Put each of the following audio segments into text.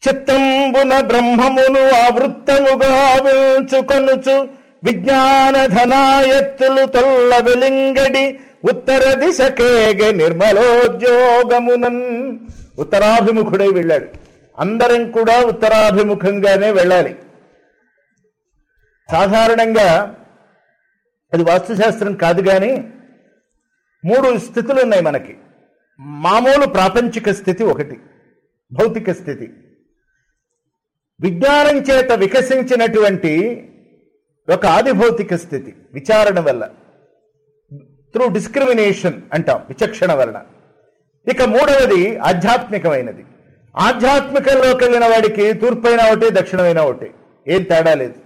చిత్తంబున బ్రహ్మమును ఆవృత్తముగా విల్చుకొనుచు విజ్ఞాన ధనాయత్తులు తొల్ల వెలింగడి ఉత్తర దిశకేగ నిర్మలోద్యోగమునన్ ఉత్తరాభిముఖుడై వెళ్ళాడు అందరం కూడా ఉత్తరాభిముఖంగానే వెళ్ళాలి సాధారణంగా అది వాస్తుశాస్త్రం కాదు కానీ మూడు స్థితులు ఉన్నాయి మనకి మామూలు ప్రాపంచిక స్థితి ఒకటి భౌతిక స్థితి విజ్ఞానం చేత వికసించినటువంటి ఒక ఆదిభౌతిక స్థితి విచారణ వల్ల త్రూ డిస్క్రిమినేషన్ అంటాం విచక్షణ వలన ఇక మూడవది ఆధ్యాత్మికమైనది ఆధ్యాత్మికంలోకి వెళ్ళిన వాడికి తూర్పైన ఒకటి దక్షిణమైన ఒకటి ఏం తేడా లేదు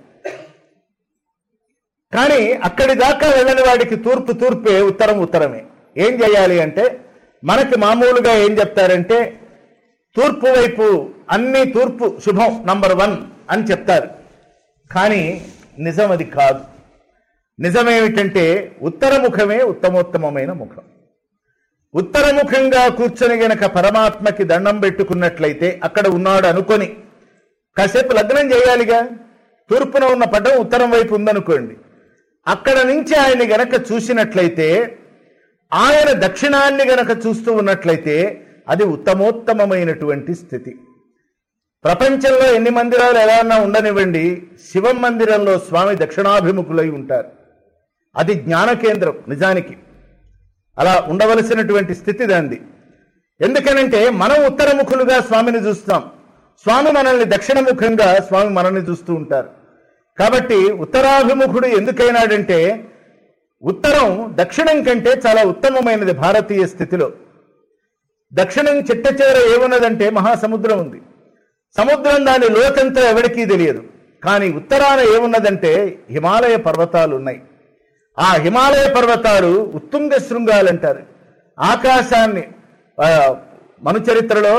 కానీ అక్కడి దాకా వెళ్ళని వాడికి తూర్పు తూర్పే ఉత్తరం ఉత్తరమే ఏం చేయాలి అంటే మనకి మామూలుగా ఏం చెప్తారంటే తూర్పు వైపు అన్ని తూర్పు శుభం నంబర్ వన్ అని చెప్తారు కానీ నిజం అది కాదు నిజమేమిటంటే ఉత్తరముఖమే ఉత్తమోత్తమమైన ముఖం ఉత్తరముఖంగా కూర్చొని గనక పరమాత్మకి దండం పెట్టుకున్నట్లయితే అక్కడ ఉన్నాడు అనుకొని కాసేపు లగ్నం చేయాలిగా తూర్పున ఉన్న పటం ఉత్తరం వైపు ఉందనుకోండి అక్కడ నుంచి ఆయన్ని గనక చూసినట్లయితే ఆయన దక్షిణాన్ని గనక చూస్తూ ఉన్నట్లయితే అది ఉత్తమోత్తమమైనటువంటి స్థితి ప్రపంచంలో ఎన్ని మందిరాలు ఎలా ఉండనివ్వండి శివం మందిరంలో స్వామి దక్షిణాభిముఖులై ఉంటారు అది జ్ఞాన కేంద్రం నిజానికి అలా ఉండవలసినటువంటి స్థితి దాంది ఎందుకనంటే మనం ఉత్తరముఖులుగా స్వామిని చూస్తాం స్వామి మనల్ని దక్షిణముఖంగా స్వామి మనల్ని చూస్తూ ఉంటారు కాబట్టి ఉత్తరాభిముఖుడు ఎందుకైనాడంటే ఉత్తరం దక్షిణం కంటే చాలా ఉత్తమమైనది భారతీయ స్థితిలో దక్షిణం చిట్ట చివర ఏమున్నదంటే మహాసముద్రం ఉంది సముద్రం దాని లోకంతా ఎవరికీ తెలియదు కానీ ఉత్తరాన ఏమున్నదంటే హిమాలయ పర్వతాలు ఉన్నాయి ఆ హిమాలయ పర్వతాలు ఉత్తుంగ శృంగాలు అంటారు ఆకాశాన్ని ఆ, మనుచరిత్రలో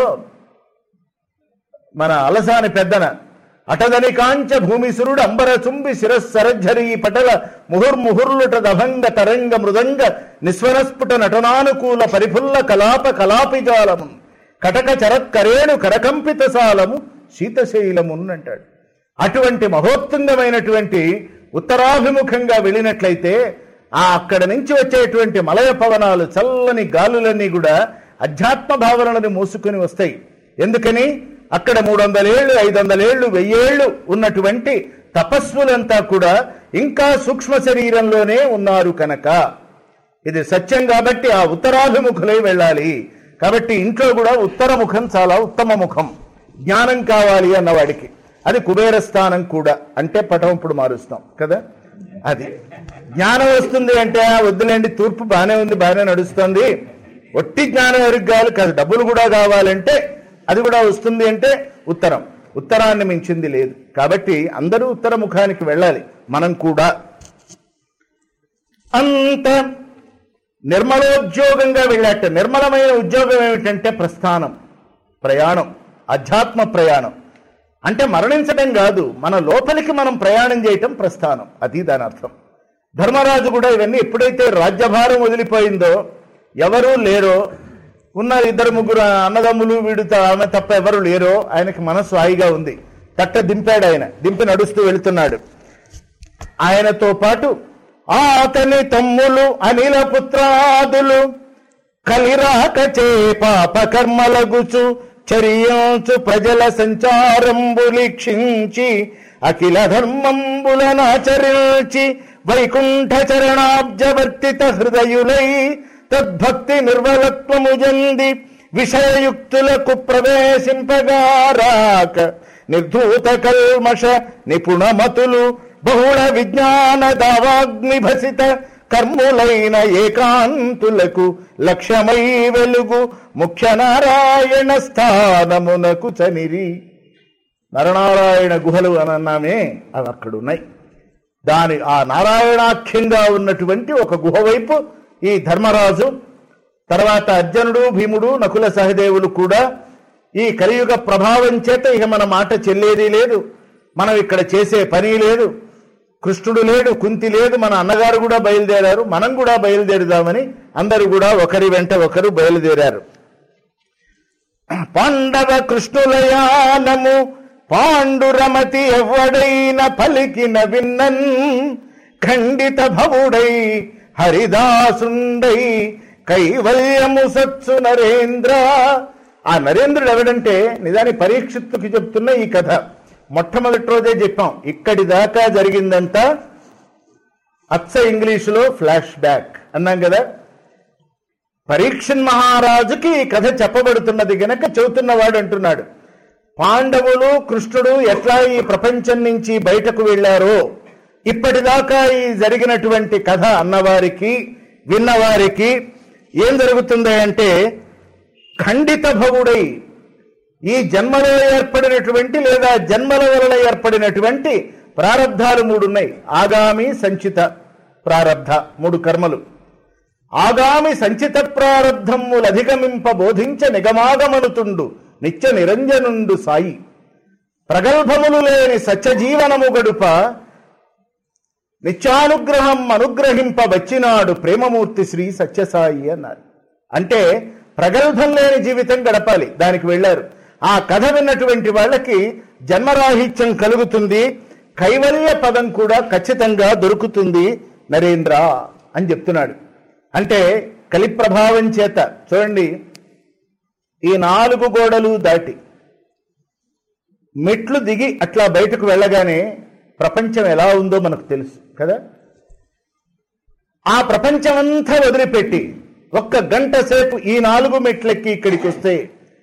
మన అలసాని పెద్దన అటదని కాంచ భూమిసురుడు అంబర చుంబి శిరస్సరజ్జరి పటల ముహుర్ముహుర్లుట దభంగ తరంగ మృదంగ నిస్వరస్ఫుట నటనానుకూల పరిఫుల్ల కలాప కలాపిజాలము కటక చరక్కరేణు కరకంపిత సాలము శీతశైలమున్ అంటాడు అటువంటి మహోత్తుంగమైనటువంటి ఉత్తరాభిముఖంగా వెళ్ళినట్లయితే ఆ అక్కడ నుంచి వచ్చేటువంటి మలయ పవనాలు చల్లని గాలులన్నీ కూడా అధ్యాత్మ భావనలను మోసుకొని వస్తాయి ఎందుకని అక్కడ మూడు వందలేళ్లు ఐదు వందలేళ్లు వెయ్యేళ్లు ఉన్నటువంటి తపస్సులంతా కూడా ఇంకా సూక్ష్మ శరీరంలోనే ఉన్నారు కనుక ఇది సత్యం కాబట్టి ఆ ఉత్తరాభిముఖులై వెళ్ళాలి కాబట్టి ఇంట్లో కూడా ఉత్తర ముఖం చాలా ఉత్తమ ముఖం జ్ఞానం కావాలి అన్నవాడికి అది కుబేర స్థానం కూడా అంటే పటం ఇప్పుడు మారుస్తాం కదా అది జ్ఞానం వస్తుంది అంటే "ఆ, వద్దులేండి తూర్పు బాగానే ఉంది బాగానే నడుస్తుంది ఒట్టి జ్ఞానం ఎవరికి కావాలి కాదు డబ్బులు కూడా కావాలంటే అది కూడా వస్తుంది అంటే ఉత్తరం ఉత్తరాన్ని మించింది లేదు కాబట్టి అందరూ ఉత్తర ముఖానికి వెళ్ళాలి మనం కూడా అంత నిర్మలోద్యోగంగా వెళ్ళాట నిర్మలమైన ఉద్యోగం ఏమిటంటే ప్రస్థానం ప్రయాణం అధ్యాత్మ ప్రయాణం అంటే మరణించడం కాదు మన లోపలికి మనం ప్రయాణం చేయటం ప్రస్థానం అది దాని అర్థం ధర్మరాజు కూడా ఇవన్నీ ఎప్పుడైతే రాజ్యభారం వదిలిపోయిందో ఎవరూ లేరో ఉన్న ఇద్దరు ముగ్గురు అన్నదమ్ములు వీడుతో ఆమె తప్ప ఎవరు లేరో ఆయనకి మనసు హాయిగా ఉంది తట్ట దింపాడు ఆయన దింపి నడుస్తూ వెళుతున్నాడు ఆయనతో పాటు ఆ అతని తమ్ములు అనిల పుత్రాదులు కలిరాక చే పాప కర్మలగుచు చర్యంచు ప్రజల సంచారంబులీక్షించి అఖిల ధర్మంబులనాచరించి వైకుంఠ చరణాబ్జవర్తిత హృదయులై తద్భక్తి నిర్మలత్వము జంది విషయయుక్తులకు ప్రవేశింపగారాక నిర్ధూత కల్మష నిపుణమతులు బహుళ విజ్ఞాన దావాగ్ని భసిత కర్ములైన ఏకాంతులకు లక్ష్యమై వెలుగు ముఖ్య నారాయణ స్థానమునకు చనిరి నరనారాయణ గుహలు అని అన్నామే అవి అక్కడ ఉన్నాయి దాని ఆ నారాయణాఖ్యంగా ఉన్నటువంటి ఒక గుహ వైపు ఈ ధర్మరాజు తర్వాత అర్జునుడు భీముడు నకుల సహదేవులు కూడా ఈ కలియుగ ప్రభావం చేత ఇక మన మాట చెల్లేది లేదు మనం ఇక్కడ చేసే పని లేదు కృష్ణుడు లేడు కుంతి లేదు మన అన్నగారు కూడా బయలుదేరారు మనం కూడా బయలుదేరుదామని అందరూ కూడా ఒకరి వెంట ఒకరు బయలుదేరారు పాండవ కృష్ణులయానము పాండురమతి ఎవ్వడైన పలికిన విన్నన్ ఖండిత భవుడై హరిదాసుండై కైవల్యము సత్సు నరేంద్ర ఆ నరేంద్రుడు ఎవడంటే నిజానికి పరీక్షిత్తుకి చెప్తున్న ఈ కథ మొట్టమొదటి రోజే చెప్పాం ఇక్కడి దాకా జరిగిందంతా అచ్చ ఇంగ్లీషులో ఫ్లాష్ బ్యాక్ అన్నాం కదా పరీక్షన్ మహారాజుకి ఈ కథ చెప్పబడుతున్నది గనక చెబుతున్నవాడు అంటున్నాడు పాండవులు కృష్ణుడు ఎట్లా ఈ ప్రపంచం నుంచి బయటకు వెళ్ళారో ఇప్పటిదాకా ఈ జరిగినటువంటి కథ అన్నవారికి విన్నవారికి ఏం జరుగుతుంది అంటే ఖండిత భవుడై ఈ జన్మలో ఏర్పడినటువంటి లేదా జన్మల వలన ఏర్పడినటువంటి ప్రారంధాలు మూడు ఉన్నాయి ఆగామి సంచిత ప్రారబ్ధ మూడు కర్మలు ఆగామి సంచిత ప్రారబ్ధములధిగమింప బోధించ నిగమాగమనుతుండు నిత్య నిరంజనుండు సాయి ప్రగల్భములు లేని సత్యజీవనము గడుప నిత్యానుగ్రహం అనుగ్రహింప వచ్చినాడు ప్రేమమూర్తి శ్రీ సత్యసాయి అన్నారు అంటే ప్రగల్భం లేని జీవితం గడపాలి దానికి వెళ్ళారు ఆ కథ విన్నటువంటి వాళ్ళకి జన్మరాహిత్యం కలుగుతుంది కైవల్య పదం కూడా ఖచ్చితంగా దొరుకుతుంది నరేంద్ర అని చెప్తున్నాడు అంటే కలి ప్రభావం చేత చూడండి ఈ నాలుగు గోడలు దాటి మెట్లు దిగి అట్లా బయటకు వెళ్ళగానే ప్రపంచం ఎలా ఉందో మనకు తెలుసు కదా ఆ ప్రపంచమంతా వదిలిపెట్టి ఒక్క గంట సేపు ఈ నాలుగు మెట్లెక్కి ఇక్కడికి వస్తే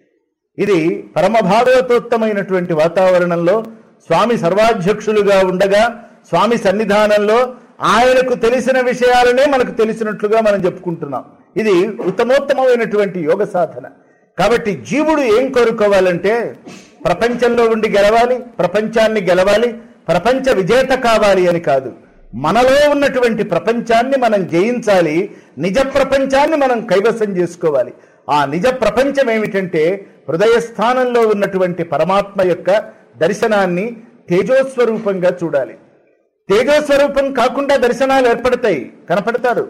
ఇది పరమభాగవతోత్తమైనటువంటి వాతావరణంలో స్వామి సర్వాధ్యక్షులుగా ఉండగా స్వామి సన్నిధానంలో ఆయనకు తెలిసిన విషయాలనే మనకు తెలిసినట్లుగా మనం చెప్పుకుంటున్నాం ఇది ఉత్తమోత్తమైనటువంటి యోగ సాధన కాబట్టి జీవుడు ఏం కోరుకోవాలంటే ప్రపంచంలో ఉండి గెలవాలి ప్రపంచాన్ని గెలవాలి ప్రపంచ విజేత కావాలి అని కాదు మనలో ఉన్నటువంటి ప్రపంచాన్ని మనం జయించాలి నిజ ప్రపంచాన్ని మనం కైవసం చేసుకోవాలి ఆ నిజ ప్రపంచం ఏమిటంటే హృదయ స్థానంలో ఉన్నటువంటి పరమాత్మ యొక్క దర్శనాన్ని తేజోస్వరూపంగా చూడాలి తేజోస్వరూపం కాకుండా దర్శనాలు ఏర్పడతాయి కనపడతారు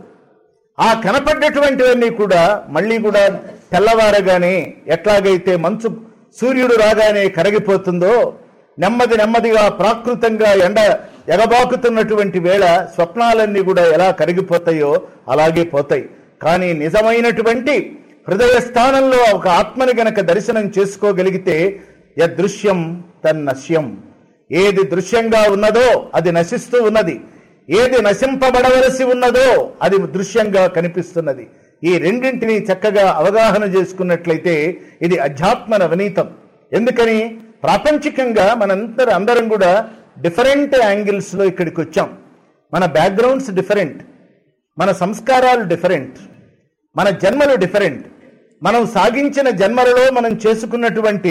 ఆ కనపడ్డటువంటివన్నీ కూడా మళ్ళీ కూడా తెల్లవారగానే ఎట్లాగైతే మంచు సూర్యుడు రాగానే కరగిపోతుందో నెమ్మది నెమ్మదిగా ప్రాకృతంగా ఎండ ఎగబాకుతున్నటువంటి వేళ స్వప్నాలన్నీ కూడా ఎలా కరిగిపోతాయో అలాగే పోతాయి కానీ నిజమైనటువంటి హృదయ స్థానంలో ఒక ఆత్మని గనక దర్శనం చేసుకోగలిగితే యదృశ్యం తన్నశ్యం ఏది దృశ్యంగా ఉన్నదో అది నశిస్తూ ఉన్నది ఏది నశింపబడవలసి ఉన్నదో అది దృశ్యంగా కనిపిస్తున్నది ఈ రెండింటిని చక్కగా అవగాహన చేసుకున్నట్లయితే ఇది అధ్యాత్మ నవనీతం ఎందుకని ప్రాపంచికంగా మనందరం అందరం కూడా డిఫరెంట్ యాంగిల్స్ లో ఇక్కడికి వచ్చాం మన బ్యాక్గ్రౌండ్స్ డిఫరెంట్ మన సంస్కారాలు డిఫరెంట్ మన జన్మలు డిఫరెంట్ మనం సాగించిన జన్మలలో మనం చేసుకున్నటువంటి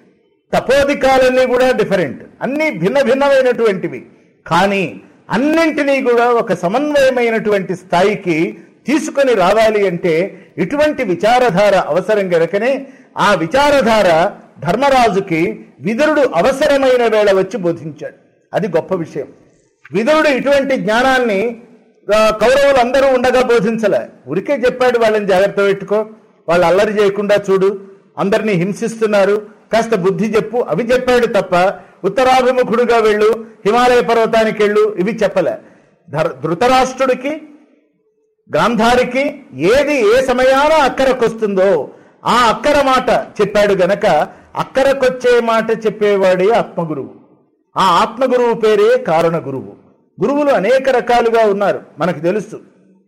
తపోధికాలన్నీ కూడా డిఫరెంట్ అన్ని భిన్న భిన్నమైనటువంటివి కానీ అన్నింటినీ కూడా ఒక సమన్వయమైనటువంటి స్థాయికి తీసుకొని రావాలి అంటే ఇటువంటి విచారధార అవసరం గనకనే ఆ విచారధార ధర్మరాజుకి విదురుడు అవసరమైన వేళ వచ్చి బోధించాడు అది గొప్ప విషయం విదురుడు ఇటువంటి జ్ఞానాన్ని ఆ, కౌరవులు అందరూ ఉండగా బోధించలే ఉరికే చెప్పాడు వాళ్ళని జాగ్రత్త పెట్టుకో వాళ్ళు అల్లరి చేయకుండా చూడు అందరినీ హింసిస్తున్నారు కాస్త బుద్ధి చెప్పు అవి చెప్పాడు తప్ప ఉత్తరాభిముఖుడుగా వెళ్ళు హిమాలయ పర్వతానికి వెళ్ళు ఇవి చెప్పలే ధర్ ధృతరాష్ట్రుడికి గాంధారికి ఏది ఏ సమయాన అక్కరకొస్తుందో ఆ అక్కర మాట చెప్పాడు గనక అక్కరకొచ్చే మాట చెప్పేవాడే ఆత్మగురువు ఆ ఆత్మగురువు పేరే కారణ గురువు గురువులు అనేక రకాలుగా ఉన్నారు మనకు తెలుసు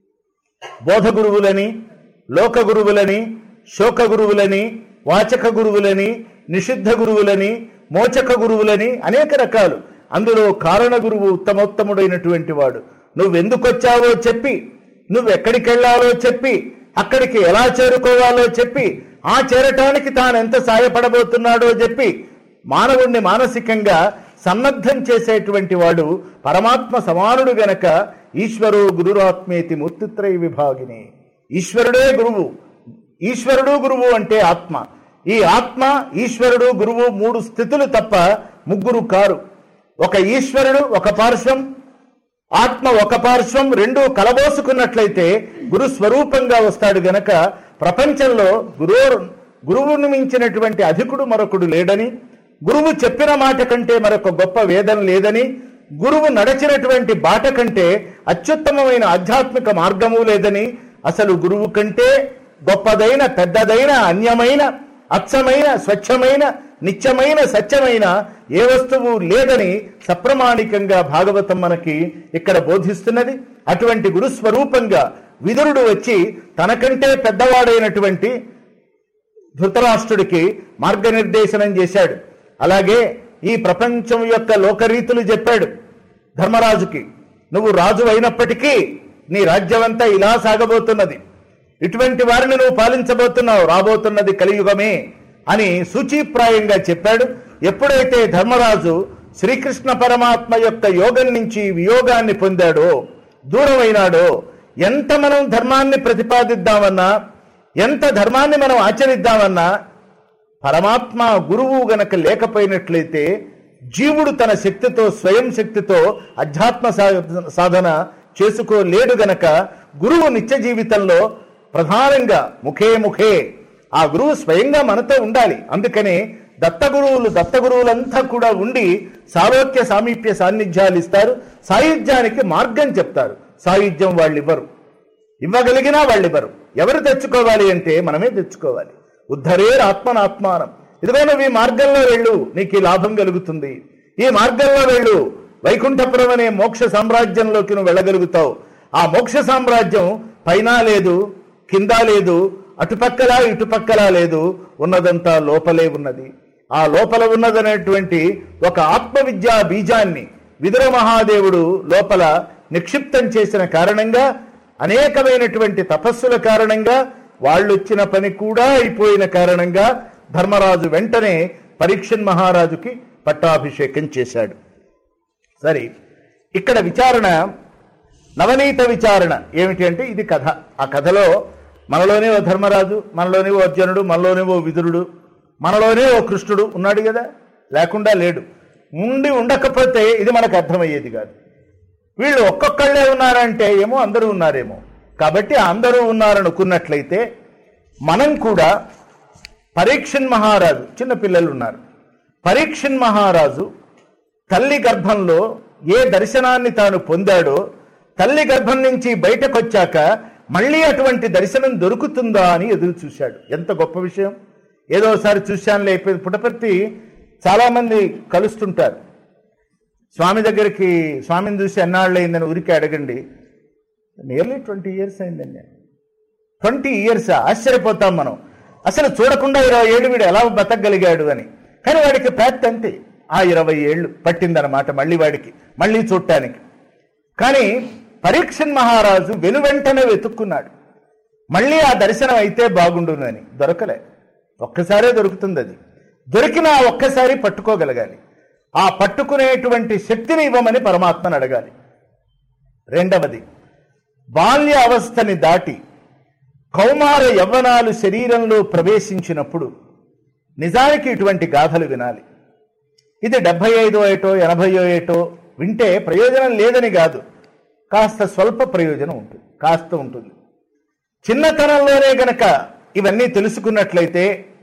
బోధ గురువులని లోక గురువులని శోక గురువులని వాచక గురువులని నిషిద్ధ గురువులని మోచక గురువులని అనేక రకాలు అందులో కారణ గురువు ఉత్తమోత్తముడైనటువంటి వాడు నువ్వెందుకొచ్చావో చెప్పి నువ్వెక్కడికి వెళ్ళాలో చెప్పి అక్కడికి ఎలా చేరుకోవాలో చెప్పి ఆ చేరటానికి తాను ఎంత సాయపడబోతున్నాడో చెప్పి మానవుణ్ణి మానసికంగా సన్నద్ధం చేసేటువంటి వాడు పరమాత్మ సమానుడు గనక ఈశ్వరో గురురాత్మేతి మూర్తిత్రయ విభాగిని ఈశ్వరుడే గురువు ఈశ్వరుడు గురువు అంటే ఆత్మ ఈ ఆత్మ ఈశ్వరుడు గురువు మూడు స్థితులు తప్ప ముగ్గురు కారు ఒక ఈశ్వరుడు ఒక పార్శ్వం ఆత్మ ఒక పార్శ్వం రెండు కలబోసుకున్నట్లయితే గురు స్వరూపంగా వస్తాడు గనక ప్రపంచంలో గురు గురువును మించినటువంటి అధికుడు మరొకడు లేడని గురువు చెప్పిన మాట కంటే మరొక గొప్ప వేదన లేదని గురువు నడచినటువంటి బాట కంటే అత్యుత్తమమైన ఆధ్యాత్మిక మార్గము లేదని అసలు గురువు కంటే గొప్పదైన పెద్దదైన అన్యమైన అచ్చమైన స్వచ్ఛమైన నిత్యమైన సత్యమైన ఏ వస్తువు లేదని సప్రమాణికంగా భాగవతం మనకి ఇక్కడ బోధిస్తున్నది అటువంటి గురుస్వరూపంగా విదురుడు వచ్చి తనకంటే పెద్దవాడైనటువంటి ధృతరాష్ట్రుడికి మార్గనిర్దేశనం చేశాడు అలాగే ఈ ప్రపంచం యొక్క లోకరీతులు చెప్పాడు ధర్మరాజుకి నువ్వు రాజు అయినప్పటికీ నీ రాజ్యమంతా ఇలా సాగబోతున్నది ఇటువంటి వారిని నువ్వు పాలించబోతున్నావు రాబోతున్నది కలియుగమే అని సూచీప్రాయంగా చెప్పాడు ఎప్పుడైతే ధర్మరాజు శ్రీకృష్ణ పరమాత్మ యొక్క యోగం నుంచి వియోగాన్ని పొందాడో దూరమైనాడో ఎంత మనం ధర్మాన్ని ప్రతిపాదిద్దామన్నా ఎంత ధర్మాన్ని మనం ఆచరిద్దామన్నా పరమాత్మ గురువు గనక లేకపోయినట్లయితే జీవుడు తన శక్తితో స్వయం శక్తితో అధ్యాత్మ సా- సాధన చేసుకోలేడు గనక గురువు నిత్య జీవితంలో ప్రధానంగా ముఖే ముఖే ఆ గురువు స్వయంగా మనతో ఉండాలి అందుకనే దత్తగురువులు దత్తగురువులంతా కూడా ఉండి సాలోక్య సామీప్య సాన్నిధ్యాలు ఇస్తారు సాయుధ్యానికి మార్గం చెప్తారు సాయుధ్యం వాళ్ళు ఇవ్వరు ఇవ్వగలిగినా వాళ్ళు ఇవ్వరు ఎవరు తెచ్చుకోవాలి అంటే మనమే తెచ్చుకోవాలి ఉద్ధరే ఆత్మనాత్మానం ఇదిగో నువ్వు ఈ మార్గంలో వెళ్ళు నీకు ఈ లాభం కలుగుతుంది ఈ మార్గంలో వెళ్ళు వైకుంఠపురం అనే మోక్ష సామ్రాజ్యంలోకి నువ్వు వెళ్ళగలుగుతావు ఆ మోక్ష సామ్రాజ్యం పైన లేదు కింద లేదు అటుపక్కల ఇటుపక్కల లేదు ఉన్నదంతా లోపలే ఉన్నది ఆ లోపల ఉన్నదనేటువంటి ఒక ఆత్మవిద్యా బీజాన్ని విదుర మహాదేవుడు లోపల నిక్షిప్తం చేసిన కారణంగా అనేకమైనటువంటి తపస్సుల కారణంగా వాళ్ళు వచ్చిన పని కూడా అయిపోయిన కారణంగా ధర్మరాజు వెంటనే పరీక్షన్ మహారాజుకి పట్టాభిషేకం చేశాడు సరే ఇక్కడ విచారణ నవనీత విచారణ ఏమిటి అంటే ఇది కథ ఆ కథలో మనలోనే ఓ ధర్మరాజు మనలోనే ఓ అర్జునుడు మనలోనే ఓ విదురుడు మనలోనే ఓ కృష్ణుడు ఉన్నాడు కదా లేకుండా లేడు ఉండి ఉండకపోతే ఇది మనకు అర్థమయ్యేది కాదు వీళ్ళు ఒక్కొక్కళ్ళే ఉన్నారంటే ఏమో అందరూ ఉన్నారేమో కాబట్టి అందరూ ఉన్నారనుకున్నట్లయితే మనం కూడా పరీక్షన్ మహారాజు చిన్న పిల్లలు ఉన్నారు పరీక్షన్ మహారాజు తల్లి గర్భంలో ఏ దర్శనాన్ని తాను పొందాడో తల్లి గర్భం నుంచి బయటకొచ్చాక మళ్ళీ అటువంటి దర్శనం దొరుకుతుందా అని ఎదురు చూశాడు ఎంత గొప్ప విషయం ఏదోసారి చూశానులే అయిపోయింది పుటపర్తి చాలామంది కలుస్తుంటారు స్వామి దగ్గరికి స్వామిని చూసి ఎన్నాళ్ళు అయిందని ఊరికే అడగండి నియర్లీ ట్వంటీ ఇయర్స్ అయిందండి ట్వంటీ ఇయర్స్ ఆశ్చర్యపోతాం మనం అసలు చూడకుండా ఇరవై ఏళ్ళు వీడు ఎలా బతకగలిగాడు అని కానీ వాడికి ప్రాప్తి అంతే ఆ ఇరవై ఏళ్ళు పట్టిందనమాట మళ్ళీ వాడికి మళ్ళీ చూడటానికి కానీ పరీక్షన్ మహారాజు వెనువెంటనే వెతుక్కున్నాడు మళ్ళీ ఆ దర్శనం అయితే బాగుండునని దొరకలే ఒక్కసారే దొరుకుతుంది అది దొరికిన ఆ ఒక్కసారి పట్టుకోగలగాలి ఆ పట్టుకునేటువంటి శక్తిని ఇవ్వమని పరమాత్మను అడగాలి రెండవది బాల్య అవస్థని దాటి కౌమార యవ్వనాలు శరీరంలో ప్రవేశించినప్పుడు నిజానికి ఇటువంటి గాథలు వినాలి ఇది డెబ్భై ఐదో ఏటో ఎనభైయో ఏటో వింటే ప్రయోజనం లేదని కాదు కాస్త స్వల్ప ప్రయోజనం ఉంటుంది కాస్త ఉంటుంది చిన్నతనంలోనే గనక ఇవన్నీ తెలుసుకున్నట్లయితే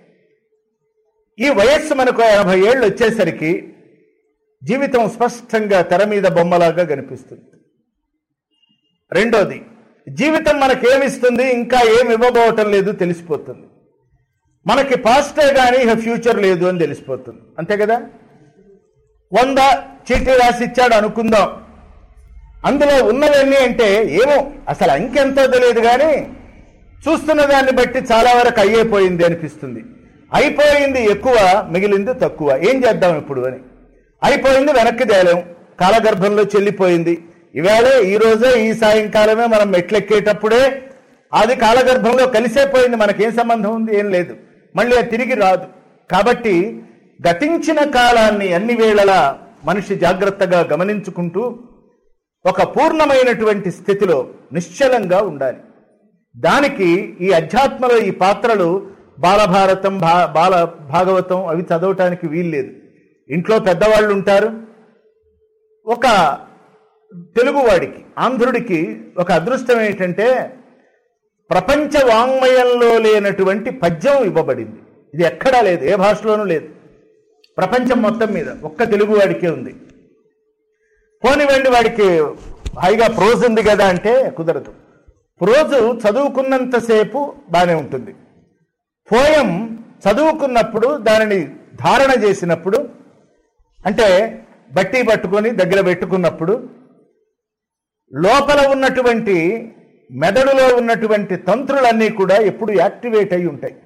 ఈ వయస్సు మనకు ఎనభై ఏళ్ళు వచ్చేసరికి జీవితం స్పష్టంగా తెర మీద బొమ్మలాగా కనిపిస్తుంది రెండోది జీవితం మనకేమిస్తుంది ఇంకా ఏమి ఇవ్వబోవటం లేదు తెలిసిపోతుంది మనకి పాస్టే కానీ ఇక ఫ్యూచర్ లేదు అని తెలిసిపోతుంది అంతే కదా వంద చీటీ రాసి ఇచ్చాడు అనుకుందాం అందులో ఉన్నవన్నీ అంటే ఏమో అసలు అంకెంతో తెలియదు కానీ చూస్తున్న దాన్ని బట్టి చాలా వరకు అయ్యేపోయింది అనిపిస్తుంది అయిపోయింది ఎక్కువ మిగిలింది తక్కువ ఏం చేద్దాం ఇప్పుడు అని అయిపోయింది వెనక్కి తేలేం కాలగర్భంలో చెల్లిపోయింది ఈవేళ ఈ రోజే ఈ సాయంకాలమే మనం మెట్లెక్కేటప్పుడే అది కాలగర్భంలో కలిసేపోయింది మనకేం సంబంధం ఉంది ఏం లేదు మళ్ళీ అది తిరిగి రాదు కాబట్టి గతించిన కాలాన్ని అన్ని వేళలా మనిషి జాగ్రత్తగా గమనించుకుంటూ ఒక పూర్ణమైనటువంటి స్థితిలో నిశ్చలంగా ఉండాలి దానికి ఈ అధ్యాత్మలో ఈ పాత్రలు బాలభారతం భా బాల భాగవతం అవి చదవటానికి వీల్లేదు ఇంట్లో పెద్దవాళ్ళు ఉంటారు ఒక తెలుగువాడికి ఆంధ్రుడికి ఒక అదృష్టం ఏంటంటే ప్రపంచ వాంగ్మయంలో లేనటువంటి పద్యం ఇవ్వబడింది ఇది ఎక్కడా లేదు ఏ భాషలోనూ లేదు ప్రపంచం మొత్తం మీద ఒక్క తెలుగు వాడికే ఉంది పోనివ్వండి వాడికి హాయిగా ప్రోజ్ ఉంది కదా అంటే కుదరదు ప్రోజు చదువుకున్నంతసేపు బాగానే ఉంటుంది పోయం చదువుకున్నప్పుడు దానిని ధారణ చేసినప్పుడు అంటే బట్టి పట్టుకొని దగ్గర పెట్టుకున్నప్పుడు లోపల ఉన్నటువంటి మెదడులో ఉన్నటువంటి తంత్రులన్నీ కూడా ఎప్పుడు యాక్టివేట్ అయి ఉంటాయి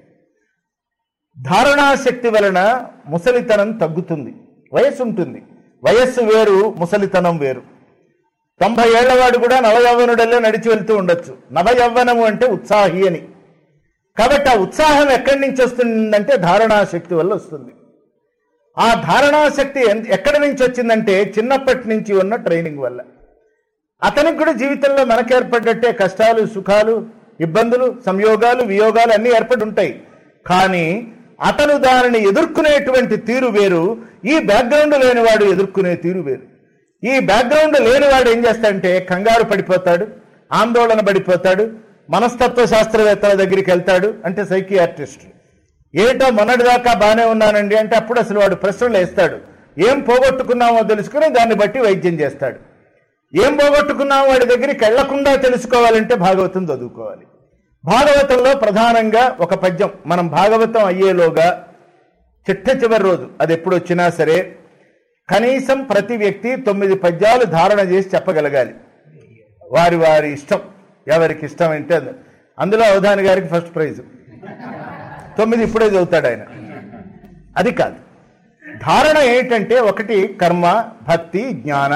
ధారణాశక్తి వలన ముసలితనం తగ్గుతుంది వయస్సు ఉంటుంది వయస్సు వేరు ముసలితనం వేరు తొంభై ఏళ్లవాడు కూడా నవయవ్వనుడల్లో నడిచి వెళ్తూ ఉండొచ్చు నవయవ్వనము అంటే ఉత్సాహి అని కాబట్టి ఆ ఉత్సాహం ఎక్కడి నుంచి వస్తుందంటే ధారణాశక్తి వల్ల వస్తుంది ఆ ధారణాశక్తి ఎన్- ఎక్కడి నుంచి వచ్చిందంటే చిన్నప్పటి నుంచి ఉన్న ట్రైనింగ్ వల్ల అతనికి కూడా జీవితంలో మనకు ఏర్పడ్డట్టే కష్టాలు సుఖాలు ఇబ్బందులు సంయోగాలు వియోగాలు అన్నీ ఏర్పడి ఉంటాయి కానీ అతను దానిని ఎదుర్కొనేటువంటి తీరు వేరు ఈ బ్యాక్గ్రౌండ్ లేనివాడు ఎదుర్కొనే తీరు వేరు ఈ బ్యాక్గ్రౌండ్ లేనివాడు ఏం చేస్తాడంటే కంగారు పడిపోతాడు ఆందోళన పడిపోతాడు మనస్తత్వ శాస్త్రవేత్తల దగ్గరికి వెళ్తాడు అంటే సైకియాట్రిస్ట్ ఏటో మొన్నటిదాకా బాగానే ఉన్నానండి అంటే అప్పుడు అసలు వాడు ప్రశ్నలు వేస్తాడు ఏం పోగొట్టుకున్నామో తెలుసుకుని దాన్ని బట్టి వైద్యం చేస్తాడు ఏం పోగొట్టుకున్నామో వాడి దగ్గరికి వెళ్లకుండా తెలుసుకోవాలంటే భాగవతం చదువుకోవాలి భాగవతంలో ప్రధానంగా ఒక పద్యం మనం భాగవతం అయ్యేలోగా చిట్ట చివరి రోజు అది ఎప్పుడు వచ్చినా సరే కనీసం ప్రతి వ్యక్తి తొమ్మిది పద్యాలు ధారణ చేసి చెప్పగలగాలి వారి వారి ఇష్టం ఎవరికి ఇష్టం అంటే అది. అందులో అవధాని గారికి ఫస్ట్ ప్రైజ్ తొమ్మిది ఇప్పుడే చదువుతాడు ఆయన అది కాదు ధారణ ఏంటంటే ఒకటి కర్మ భక్తి జ్ఞాన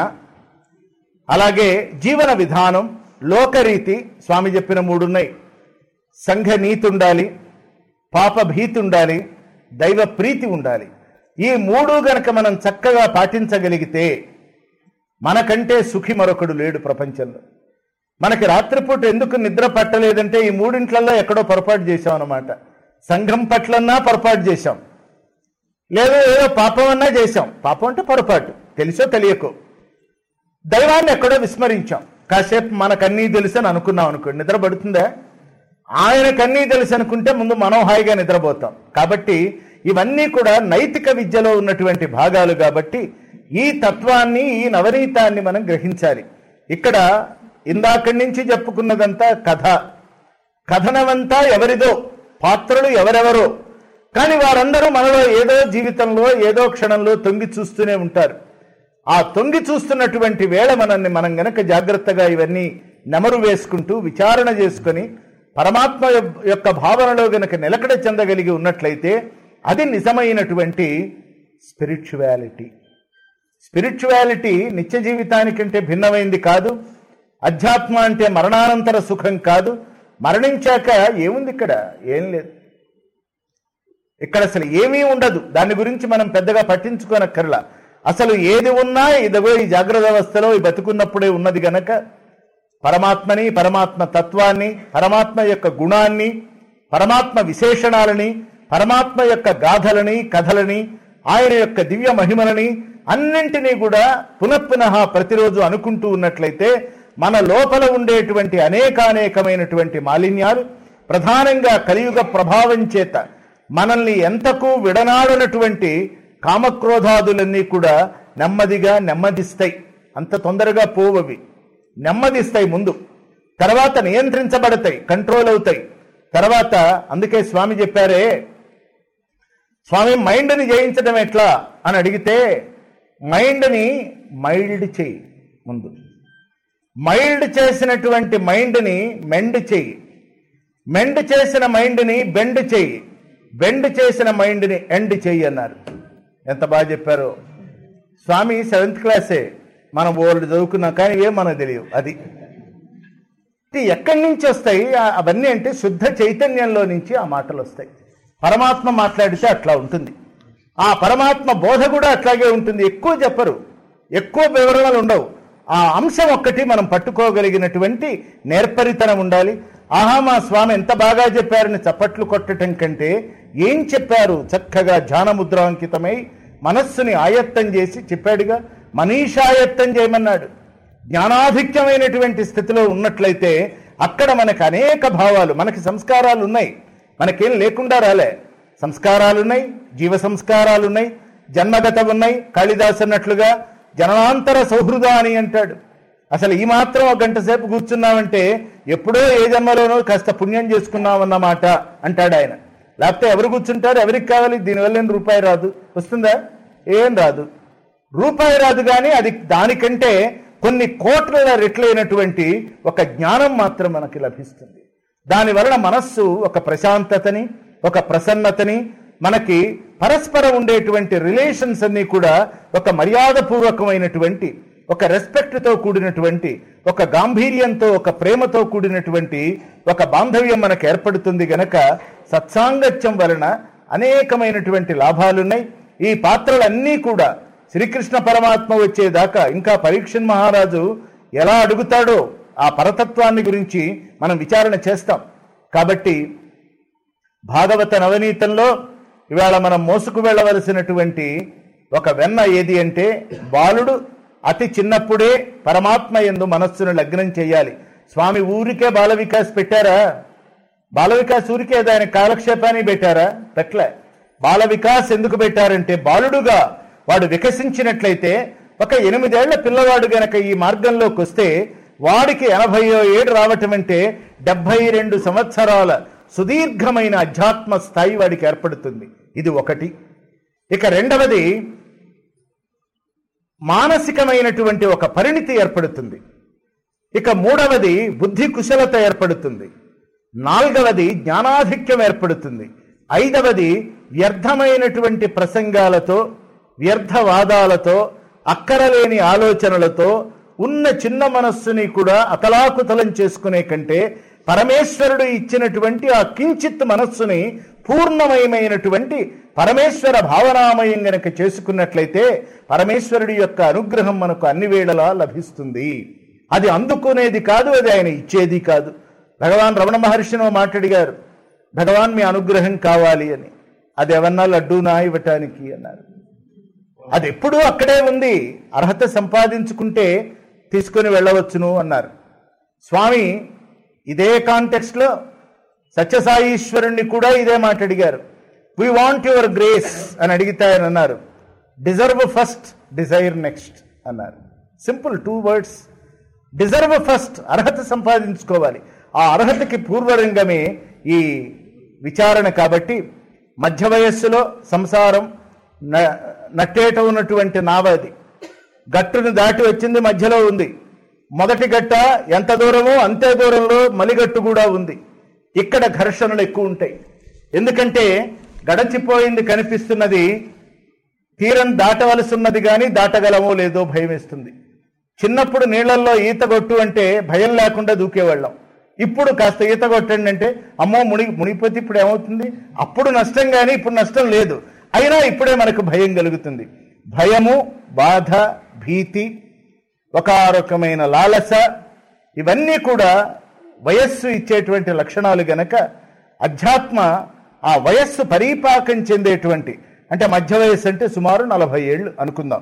అలాగే జీవన విధానం లోకరీతి స్వామి చెప్పిన మూడు ఉన్నాయి సంఘ నీతి ఉండాలి పాప భీతి ఉండాలి దైవ ప్రీతి ఉండాలి ఈ మూడు గనక మనం చక్కగా పాటించగలిగితే మనకంటే సుఖి మరొకడు లేడు ప్రపంచంలో మనకి రాత్రిపూట ఎందుకు నిద్ర పట్టలేదంటే ఈ మూడింట్లలో ఎక్కడో పొరపాటు చేశాం అన్నమాట సంఘం పట్లన్నా పొరపాటు చేశాం లేదు ఏదో పాపం అన్నా చేశాం పాపం అంటే పొరపాటు తెలుసో తెలియకో దైవాన్ని ఎక్కడో విస్మరించాం కాసేపు మనకన్నీ తెలుసు అని అనుకున్నాం అనుకోండి నిద్ర పడుతుందా ఆయనకన్నీ తెలుసు అనుకుంటే ముందు మనం హాయిగా నిద్రపోతాం కాబట్టి ఇవన్నీ కూడా నైతిక విద్యలో ఉన్నటువంటి భాగాలు కాబట్టి ఈ తత్వాన్ని ఈ నవనీతాన్ని మనం గ్రహించాలి ఇక్కడ ఇందాకడి నుంచి చెప్పుకున్నదంతా కథ కథనమంతా ఎవరిదో పాత్రలు ఎవరెవరో కానీ వారందరూ మనలో ఏదో జీవితంలో ఏదో క్షణంలో తొంగి చూస్తూనే ఉంటారు ఆ తొంగి చూస్తున్నటువంటి వేళ మనల్ని మనం గనక జాగ్రత్తగా ఇవన్నీ నెమరు వేసుకుంటూ విచారణ చేసుకొని పరమాత్మ యొ- యొక్క భావనలో గనక నిలకడ చెందగలిగి ఉన్నట్లయితే అది నిజమైనటువంటి స్పిరిచువాలిటీ స్పిరిచువాలిటీ నిత్య జీవితానికంటే భిన్నమైంది కాదు అధ్యాత్మ అంటే మరణానంతర సుఖం కాదు మరణించాక ఏముంది ఇక్కడ ఏం లేదు ఇక్కడ అసలు ఏమీ ఉండదు దాని గురించి మనం పెద్దగా పట్టించుకోనక్కర్లా అసలు ఏది ఉన్నా ఇదిగో ఈ జాగ్రత్త అవస్థలో ఈ బతుకున్నప్పుడే ఉన్నది గనక పరమాత్మని పరమాత్మ తత్వాన్ని పరమాత్మ యొక్క గుణాన్ని పరమాత్మ విశేషణాలని పరమాత్మ యొక్క గాథలని కథలని ఆయన యొక్క దివ్య మహిమలని అన్నింటినీ కూడా పునఃపునః ప్రతిరోజు అనుకుంటూ ఉన్నట్లయితే మన లోపల ఉండేటువంటి అనేకానేకమైనటువంటి మాలిన్యాలు ప్రధానంగా కలియుగ ప్రభావం చేత మనల్ని ఎంతకు విడనాడనటువంటి కామక్రోధాదులన్నీ కూడా నెమ్మదిగా నెమ్మదిస్తాయి అంత తొందరగా పోవవి నెమ్మదిస్తాయి ముందు తర్వాత నియంత్రించబడతాయి కంట్రోల్ అవుతాయి తర్వాత అందుకే స్వామి చెప్పారే స్వామి మైండ్ని జయించడం ఎట్లా అని అడిగితే మైండ్ని మైల్డ్ చేయి ముందు మైల్డ్ చేసినటువంటి మైండ్ని మెండ్ చేయి మెండ్ చేసిన మైండ్ని బెండ్ చేయి బెండ్ చేసిన మైండ్ని ఎండ్ చేయి అన్నారు ఎంత బాగా చెప్పారో స్వామి సెవెంత్ క్లాసే మనం ఓల్డ్ చదువుకున్నాం కానీ ఏం మనకు తెలియదు అది ఇది ఎక్కడి నుంచి వస్తాయి ఆ- అవన్నీ అంటే శుద్ధ చైతన్యంలో నుంచి ఆ మాటలు వస్తాయి పరమాత్మ మాట్లాడితే అట్లా ఉంటుంది ఆ పరమాత్మ బోధ కూడా అట్లాగే ఉంటుంది ఎక్కువ చెప్పరు ఎక్కువ వివరణలు ఉండవు ఆ అంశం ఒక్కటి మనం పట్టుకోగలిగినటువంటి నేర్పరితనం ఉండాలి ఆహా మా స్వామి ఎంత బాగా చెప్పారని చప్పట్లు కొట్టడం కంటే ఏం చెప్పారు చక్కగా ధ్యానముద్రాంకితమై మనస్సుని ఆయత్తం చేసి చెప్పాడుగా మనీషాయత్తం చేయమన్నాడు జ్ఞానాధిక్యమైనటువంటి స్థితిలో ఉన్నట్లయితే అక్కడ మనకు అనేక భావాలు మనకి సంస్కారాలు ఉన్నాయి మనకేం లేకుండా రాలే సంస్కారాలున్నాయి జీవ సంస్కారాలున్నాయి జన్మగత ఉన్నాయి కాళిదాస్ అన్నట్లుగా జననాంతర సౌహృద అని అంటాడు అసలు ఈ మాత్రం ఒక గంట సేపు కూర్చున్నామంటే ఎప్పుడో ఏ జన్మలోనో కాస్త పుణ్యం చేసుకున్నామన్నమాట అంటాడు ఆయన లేకపోతే ఎవరు కూర్చుంటారు ఎవరికి కావాలి దీనివల్ల ఏం రూపాయి రాదు వస్తుందా ఏం రాదు రూపాయి రాదు కానీ అది దానికంటే కొన్ని కోట్ల రెట్లైనటువంటి ఒక జ్ఞానం మాత్రం మనకి లభిస్తుంది దాని వలన మనస్సు ఒక ప్రశాంతతని ఒక ప్రసన్నతని మనకి పరస్పరం ఉండేటువంటి రిలేషన్స్ అన్ని కూడా ఒక మర్యాదపూర్వకమైనటువంటి ఒక రెస్పెక్ట్తో కూడినటువంటి ఒక గాంభీర్యంతో ఒక ప్రేమతో కూడినటువంటి ఒక బాంధవ్యం మనకు ఏర్పడుతుంది గనక సత్సాంగత్యం వలన అనేకమైనటువంటి లాభాలున్నాయి ఈ పాత్రలన్నీ కూడా శ్రీకృష్ణ పరమాత్మ వచ్చేదాకా ఇంకా పరీక్షన్ మహారాజు ఎలా అడుగుతాడో ఆ పరతత్వాన్ని గురించి మనం విచారణ చేస్తాం కాబట్టి భాగవత నవనీతంలో ఇవాళ మనం మోసుకు వెళ్ళవలసినటువంటి ఒక వెన్న ఏది అంటే బాలుడు అతి చిన్నప్పుడే పరమాత్మ ఎందు మనస్సును లగ్నం చేయాలి స్వామి ఊరికే బాల వికాస్ పెట్టారా బాల వికాస్ ఊరికే దాని కాలక్షేపాన్ని పెట్టారా పెట్టలే బాల వికాస్ ఎందుకు పెట్టారంటే బాలుడుగా వాడు వికసించినట్లయితే ఒక ఎనిమిదేళ్ల పిల్లవాడు గనక ఈ మార్గంలోకి వస్తే వాడికి ఎనభైయో ఏడు రావటం అంటే డెబ్బై రెండు సంవత్సరాల సుదీర్ఘమైన అధ్యాత్మ స్థాయి వాడికి ఏర్పడుతుంది ఇది ఒకటి ఇక రెండవది మానసికమైనటువంటి ఒక పరిణితి ఏర్పడుతుంది ఇక మూడవది బుద్ధి కుశలత ఏర్పడుతుంది నాలుగవది జ్ఞానాధిక్యం ఏర్పడుతుంది ఐదవది వ్యర్థమైనటువంటి ప్రసంగాలతో వ్యర్థవాదాలతో అక్కరలేని ఆలోచనలతో ఉన్న చిన్న మనస్సుని కూడా అతలాకుతలం చేసుకునే కంటే పరమేశ్వరుడు ఇచ్చినటువంటి ఆ కించిత్ మనస్సుని పూర్ణమయమైనటువంటి పరమేశ్వర భావనామయం గనక చేసుకున్నట్లయితే పరమేశ్వరుడి యొక్క అనుగ్రహం మనకు అన్ని వేళలా లభిస్తుంది అది అందుకునేది కాదు అది ఆయన ఇచ్చేది కాదు భగవాన్ రమణ మహర్షిని మాట్లాడిగారు భగవాన్ మీ అనుగ్రహం కావాలి అని అది ఏమన్నా లడ్డూనా ఇవ్వటానికి అన్నారు అది ఎప్పుడూ అక్కడే ఉంది అర్హత సంపాదించుకుంటే తీసుకొని వెళ్ళవచ్చును అన్నారు స్వామి ఇదే కాంటెక్స్ట్లో సత్యసాయీశ్వరుణ్ణి కూడా ఇదే మాట అడిగారు వీ వాంట్ యువర్ గ్రేస్ అని అడిగితే ఆయన అన్నారు డిజర్వ్ ఫస్ట్ డిజైర్ నెక్స్ట్ అన్నారు simple two words deserve first అర్హత సంపాదించుకోవాలి ఆ అర్హతకి పూర్వరంగమే ఈ విచారణ కాబట్టి మధ్య వయస్సులో సంసారం న- నట్టేట ఉన్నటువంటి నావది గట్టును దాటి వచ్చింది మధ్యలో ఉంది మొదటి గట్ట ఎంత దూరమో అంతే దూరంలో మలిగట్టు కూడా ఉంది ఇక్కడ ఘర్షణలు ఎక్కువ ఉంటాయి ఎందుకంటే గడచిపోయింది కనిపిస్తున్నది తీరం దాటవలసి ఉన్నది కానీ దాటగలమో లేదో భయం వేస్తుంది చిన్నప్పుడు నీళ్లలో ఈత కొట్టు అంటే భయం లేకుండా దూకేవాళ్ళం ఇప్పుడు కాస్త ఈత కొట్టండి అంటే అమ్మో మునిగి మునిగిపోతే ఇప్పుడు ఏమవుతుంది అప్పుడు నష్టం కానీ ఇప్పుడు నష్టం లేదు అయినా ఇప్పుడే మనకు భయం కలుగుతుంది భయము బాధ భీతి ఒక రకమైన లాలస ఇవన్నీ కూడా వయస్సు ఇచ్చేటువంటి లక్షణాలు గనక అధ్యాత్మ ఆ వయస్సు పరీపాకం చెందేటువంటి అంటే మధ్య వయస్సు అంటే సుమారు నలభై ఏళ్ళు అనుకుందాం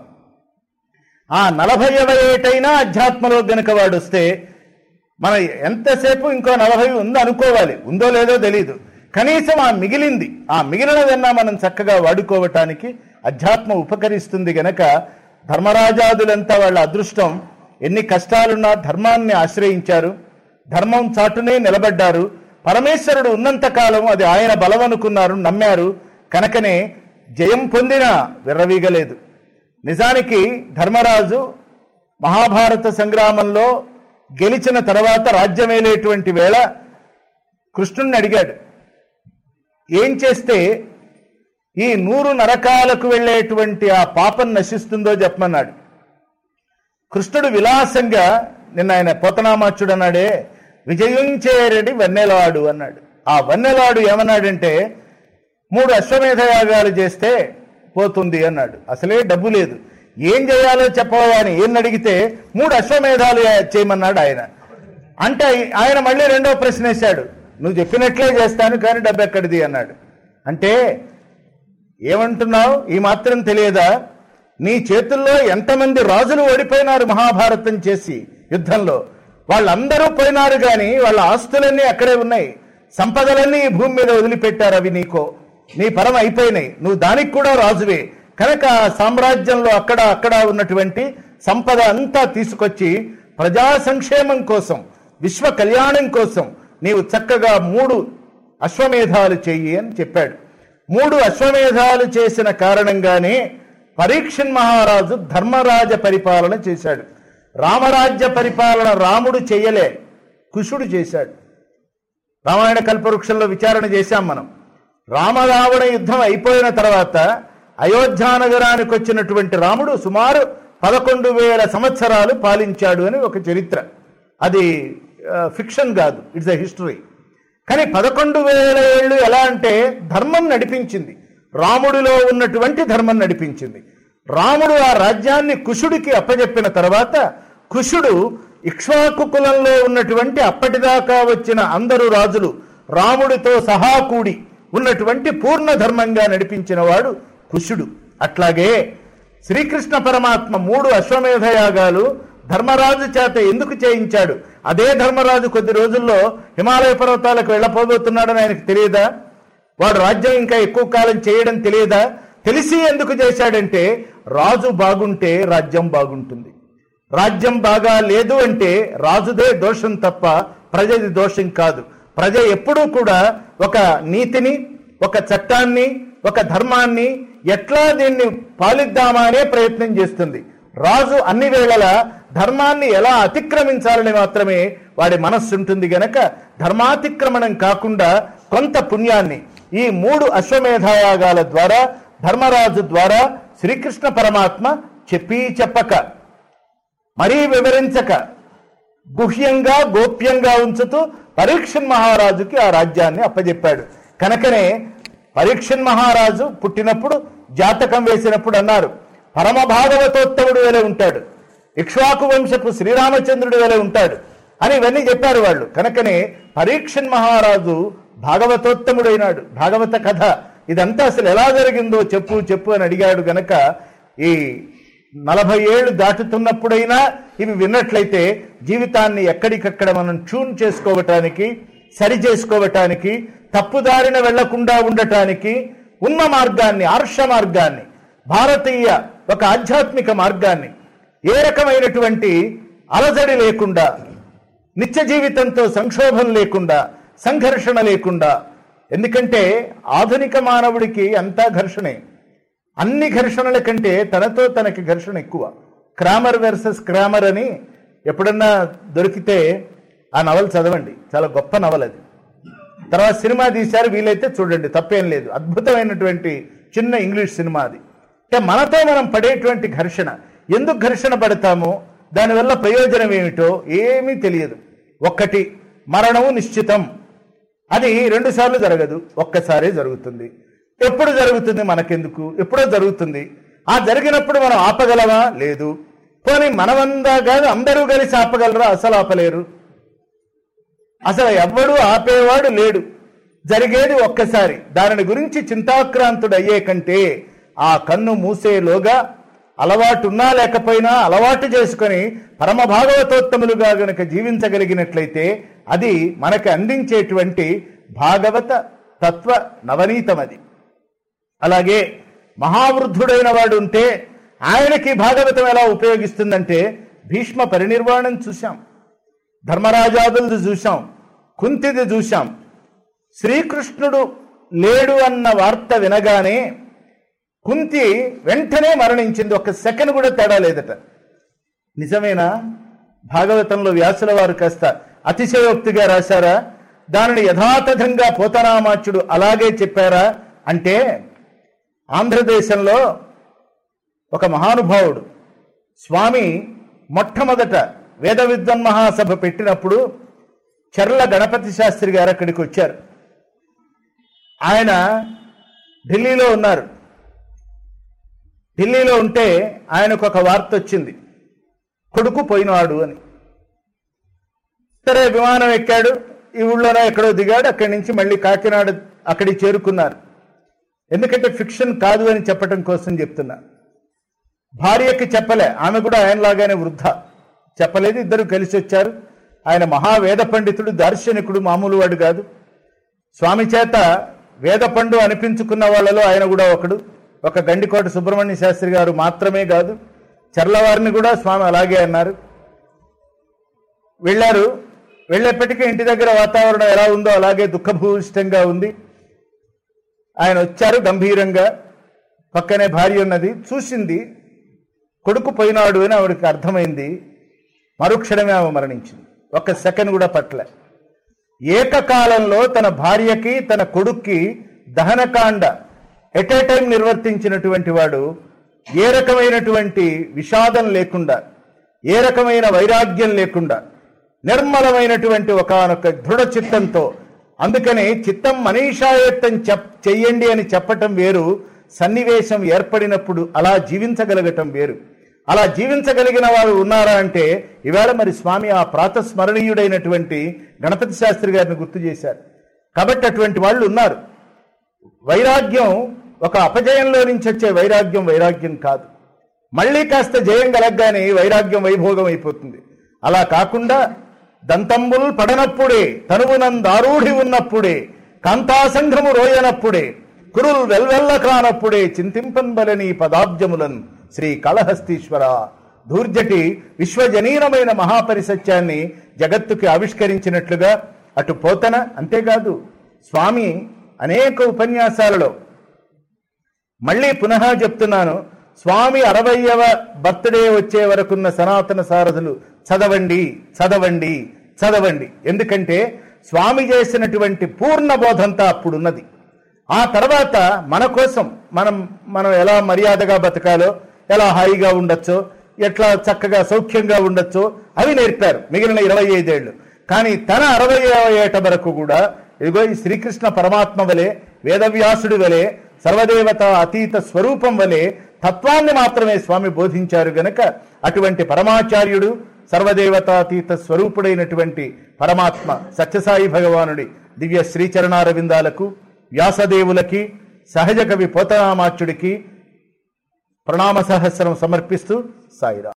ఆ నలభైవ ఏటైనా అధ్యాత్మలో గనక వాడు వస్తే మన ఎంతసేపు ఇంకో నలభై ఉంది అనుకోవాలి ఉందో లేదో తెలియదు కనీసం ఆ మిగిలింది ఆ మిగిలినదన్నా మనం చక్కగా వాడుకోవటానికి అధ్యాత్మ ఉపకరిస్తుంది గనక ధర్మరాజాదులంతా వాళ్ళ అదృష్టం ఎన్ని కష్టాలున్నా ధర్మాన్ని ఆశ్రయించారు ధర్మం చాటునే నిలబడ్డారు పరమేశ్వరుడు ఉన్నంత కాలం అది ఆయన బలం అనుకున్నారు నమ్మారు కనుకనే జయం పొందిన విర్రవీగలేదు నిజానికి ధర్మరాజు మహాభారత సంగ్రామంలో గెలిచిన తర్వాత రాజ్యమేలేటువంటి వేళ కృష్ణుణ్ణి అడిగాడు ఏం చేస్తే ఈ నూరు నరకాలకు వెళ్ళేటువంటి ఆ పాపం నశిస్తుందో చెప్పమన్నాడు కృష్ణుడు విలాసంగా నిన్న ఆయన పోతనామాచుడు అన్నాడే విజయించేరెడి వన్నెలాడు అన్నాడు ఆ వన్నెలాడు ఏమన్నాడంటే మూడు అశ్వమేధ యాగాలు చేస్తే పోతుంది అన్నాడు అసలే డబ్బు లేదు ఏం చేయాలో చెప్పవా అని ఏం అడిగితే మూడు అశ్వమేధాలు చేయమన్నాడు ఆయన అంటే ఆయన మళ్ళీ రెండో ప్రశ్న వేశాడు నువ్వు చెప్పినట్లే చేస్తాను కానీ డబ్బు ఎక్కడిది అన్నాడు అంటే ఏమంటున్నావు ఈ మాత్రం తెలియదా నీ చేతుల్లో ఎంతమంది రాజులు ఓడిపోయినారు మహాభారతం చేసి యుద్ధంలో వాళ్ళందరూ పోయినారు కానీ వాళ్ళ ఆస్తులన్నీ అక్కడే ఉన్నాయి సంపదలన్నీ ఈ భూమి మీద వదిలిపెట్టారు అవి నీకో నీ పరం అయిపోయినాయి నువ్వు దానికి కూడా రాజువే కనుక ఆ సామ్రాజ్యంలో అక్కడ అక్కడ ఉన్నటువంటి సంపద అంతా తీసుకొచ్చి ప్రజా సంక్షేమం కోసం విశ్వ కళ్యాణం కోసం నీవు చక్కగా మూడు అశ్వమేధాలు చెయ్యి అని చెప్పాడు మూడు అశ్వమేధాలు చేసిన కారణంగానే పరీక్షన్ మహారాజు ధర్మరాజ పరిపాలన చేశాడు రామరాజ్య పరిపాలన రాముడు చెయ్యలే కుషుడు చేశాడు రామాయణ కల్పవృక్షంలో విచారణ చేశాం మనం రామరావణ యుద్ధం అయిపోయిన తర్వాత అయోధ్యానగరానికి వచ్చినటువంటి రాముడు సుమారు పదకొండు వేల సంవత్సరాలు పాలించాడు అని ఒక చరిత్ర అది ఫిక్షన్ కాదు ఇట్స్ ఎ హిస్టరీ కానీ పదకొండు వేల ఏళ్ళు ఎలా అంటే ధర్మం నడిపించింది రాముడిలో ఉన్నటువంటి ధర్మం నడిపించింది రాముడు ఆ రాజ్యాన్ని కుషుడికి అప్పజెప్పిన తర్వాత కుషుడు ఇక్ష్వాకు కులంలో ఉన్నటువంటి అప్పటిదాకా వచ్చిన అందరు రాజులు రాముడితో సహా కూడి ఉన్నటువంటి పూర్ణ ధర్మంగా నడిపించిన వాడు కుషుడు అట్లాగే శ్రీకృష్ణ పరమాత్మ మూడు అశ్వమేధ యాగాలు ధర్మరాజు చేత ఎందుకు చేయించాడు అదే ధర్మరాజు కొద్ది రోజుల్లో హిమాలయ పర్వతాలకు వెళ్ళపోబోతున్నాడని ఆయనకు తెలియదా వాడు రాజ్యం ఇంకా ఎక్కువ కాలం చేయడం తెలియదా తెలిసి ఎందుకు చేశాడంటే రాజు బాగుంటే రాజ్యం బాగుంటుంది రాజ్యం బాగా లేదు అంటే రాజుదే దోషం తప్ప ప్రజది దోషం కాదు ప్రజ ఎప్పుడూ కూడా ఒక నీతిని ఒక చట్టాన్ని ఒక ధర్మాన్ని ఎట్లా దీన్ని పాలిద్దామా అనే ప్రయత్నం చేస్తుంది రాజు అన్ని వేళలా ధర్మాన్ని ఎలా అతిక్రమించాలని మాత్రమే వాడి మనస్సు ఉంటుంది గనక ధర్మాతిక్రమణం కాకుండా కొంత పుణ్యాన్ని ఈ మూడు అశ్వమేధాయాగాల ద్వారా ధర్మరాజు ద్వారా శ్రీకృష్ణ పరమాత్మ చెప్పి చెప్పక మరీ వివరించక గుహ్యంగా గోప్యంగా ఉంచుతూ పరీక్షన్ మహారాజుకి ఆ రాజ్యాన్ని అప్పజెప్పాడు కనుకనే పరీక్షన్ మహారాజు పుట్టినప్పుడు జాతకం వేసినప్పుడు అన్నారు పరమ భాగవతోత్తముడు వలె ఉంటాడు ఇక్ష్వాకు వంశపు శ్రీరామచంద్రుడు వలె ఉంటాడు అని ఇవన్నీ చెప్పారు వాళ్ళు కనుకనే పరీక్షన్ మహారాజు భాగవతోత్తముడైనాడు భాగవత కథ ఇదంతా అసలు ఎలా జరిగిందో చెప్పు చెప్పు అని అడిగాడు గనక ఈ నలభై ఏళ్ళు దాటుతున్నప్పుడైనా ఇవి విన్నట్లయితే జీవితాన్ని ఎక్కడికక్కడ మనం ట్యూన్ చేసుకోవటానికి సరి చేసుకోవటానికి తప్పుదారిన వెళ్లకుండా ఉండటానికి ఉన్న మార్గాన్ని ఆర్ష మార్గాన్ని భారతీయ ఒక ఆధ్యాత్మిక మార్గాన్ని ఏ రకమైనటువంటి అలజడి లేకుండా నిత్య జీవితంతో సంక్షోభం లేకుండా సంఘర్షణ లేకుండా ఎందుకంటే ఆధునిక మానవుడికి అంతా ఘర్షణే అన్ని ఘర్షణల కంటే తనతో తనకి ఘర్షణ ఎక్కువ క్రామర్ వర్సెస్ క్రామర్ అని ఎప్పుడన్నా దొరికితే ఆ నవల చదవండి చాలా గొప్ప నవల అది తర్వాత సినిమా తీశారు వీలైతే చూడండి తప్పేం లేదు అద్భుతమైనటువంటి చిన్న ఇంగ్లీష్ సినిమా అది అంటే మనతో మనం పడేటువంటి ఘర్షణ ఎందుకు ఘర్షణ పడతామో దానివల్ల ప్రయోజనం ఏమిటో ఏమీ తెలియదు ఒక్కటి మరణము నిశ్చితం అది రెండు సార్లు జరగదు ఒక్కసారే జరుగుతుంది ఎప్పుడు జరుగుతుంది మనకెందుకు ఎప్పుడో జరుగుతుంది ఆ జరిగినప్పుడు మనం ఆపగలమా లేదు పోనీ మనమందా కాదు అందరూ కలిసి ఆపగలరా అసలు ఆపలేరు అసలు ఎవ్వడూ ఆపేవాడు లేడు జరిగేది ఒక్కసారి దానిని గురించి చింతాక్రాంతుడు అయ్యే కంటే ఆ కన్ను మూసేలోగా అలవాటు ఉన్నా లేకపోయినా అలవాటు చేసుకొని పరమ భాగవతోత్తములుగా గనుక జీవించగలిగినట్లయితే అది మనకి అందించేటువంటి భాగవత తత్వ నవనీతం అది అలాగే మహావృద్ధుడైన వాడు ఉంటే ఆయనకి భాగవతం ఎలా ఉపయోగిస్తుందంటే భీష్మ పరినిర్వాణం చూశాం ధర్మరాజాదులది చూశాం కుంతిది చూశాం శ్రీకృష్ణుడు లేడు అన్న వార్త వినగానే కుంతి వెంటనే మరణించింది ఒక సెకండ్ కూడా తేడా లేదట నిజమేనా భాగవతంలో వ్యాసుల వారు కాస్త అతిశయోక్తిగా రాశారా దానిని యథాతథంగా పోతనామాచ్యుడు అలాగే చెప్పారా అంటే ఆంధ్రదేశంలో ఒక మహానుభావుడు స్వామి మొట్టమొదట వేద విద్వన్ మహాసభ పెట్టినప్పుడు చర్ల గణపతి శాస్త్రి గారు అక్కడికి వచ్చారు ఆయన ఢిల్లీలో ఉన్నారు ఢిల్లీలో ఉంటే ఆయనకు ఒక వార్త వచ్చింది కొడుకు పోయినాడు అని సరే విమానం ఎక్కాడు ఈ ఊళ్ళోనే ఎక్కడో దిగాడు అక్కడి నుంచి మళ్ళీ కాకినాడ అక్కడికి చేరుకున్నారు ఎందుకంటే ఫిక్షన్ కాదు అని చెప్పడం కోసం చెప్తున్నా భార్యకి చెప్పలే ఆమె కూడా ఆయనలాగానే వృద్ధ చెప్పలేదు ఇద్దరు కలిసి వచ్చారు ఆయన మహావేద పండితుడు దార్శనికుడు మామూలు వాడు కాదు స్వామి చేత వేద పండు అనిపించుకున్న వాళ్ళలో ఆయన కూడా ఒకడు ఒక గండికోట సుబ్రహ్మణ్య శాస్త్రి గారు మాత్రమే కాదు చర్లవారిని కూడా స్వామి అలాగే అన్నారు వెళ్ళారు వెళ్ళేప్పటికీ ఇంటి దగ్గర వాతావరణం ఎలా ఉందో అలాగే దుఃఖభూయిష్టంగా ఉంది ఆయన వచ్చారు గంభీరంగా పక్కనే భార్య ఉన్నది చూసింది కొడుకు పోయినాడు అని ఆవిడకి అర్థమైంది మరుక్షణమే ఆమె మరణించింది ఒక్క సెకండ్ కూడా పట్ల ఏకకాలంలో తన భార్యకి తన కొడుక్కి దహనకాండ ఎట్ ఏ టైం నిర్వర్తించినటువంటి వాడు ఏ రకమైనటువంటి విషాదం లేకుండా ఏ రకమైన వైరాగ్యం లేకుండా నిర్మలమైనటువంటి ఒకనొక దృఢ చిత్తంతో అందుకని చిత్తం మనీషాయత్తం చెప్ చెయ్యండి అని చెప్పటం వేరు సన్నివేశం ఏర్పడినప్పుడు అలా జీవించగలగటం వేరు అలా జీవించగలిగిన వారు ఉన్నారా అంటే ఈవేళ మరి స్వామి ఆ ప్రాతస్మరణీయుడైనటువంటి గణపతి శాస్త్రి గారిని గుర్తు చేశారు కాబట్టి అటువంటి వాళ్ళు ఉన్నారు వైరాగ్యం ఒక అపజయంలో నుంచి వచ్చే వైరాగ్యం వైరాగ్యం కాదు మళ్ళీ కాస్త జయం కలగ్గానే వైరాగ్యం వైభోగం అయిపోతుంది అలా కాకుండా దంతంబుల్ పడనప్పుడే తనువునందారూఢి ఉన్నప్పుడే కాంతాసంఘము రోయనప్పుడే కురుల్ వెల్వెల్ల కానప్పుడే చింతింపన్బలని పదాబ్జములన్ శ్రీ కాళహస్తీశ్వర ధూర్జటి విశ్వజనీనమైన మహాపరిసత్యాన్ని జగత్తుకి ఆవిష్కరించినట్లుగా అటు పోతన అంతేకాదు స్వామి అనేక ఉపన్యాసాలలో మళ్ళీ పునః చెప్తున్నాను స్వామి అరవయవ బర్త్డే వచ్చే వరకున్న సనాతన సారథులు చదవండి చదవండి చదవండి ఎందుకంటే స్వామి చేసినటువంటి పూర్ణ బోధంతా అప్పుడున్నది ఆ తర్వాత మన కోసం మనం మనం ఎలా మర్యాదగా బతకాలో ఎలా హాయిగా ఉండొచ్చో ఎట్లా చక్కగా సౌఖ్యంగా ఉండొచ్చో అవి నేర్పారు మిగిలిన ఇరవై ఐదేళ్లు కానీ తన అరవై ఏట వరకు కూడా ఇదిగో ఈ శ్రీకృష్ణ పరమాత్మ వలె వేదవ్యాసుడి వలె సర్వదేవత అతీత స్వరూపం వలె తత్వాన్ని మాత్రమే స్వామి బోధించారు గనక అటువంటి పరమాచార్యుడు సర్వదేవతాతీత స్వరూపుడైనటువంటి పరమాత్మ సత్యసాయి భగవానుడి దివ్య శ్రీచరణారవిందాలకు వ్యాసదేవులకి సహజ కవి పోతనామాచ్యుడికి ప్రణామ సహస్రం సమర్పిస్తూ సాయిరా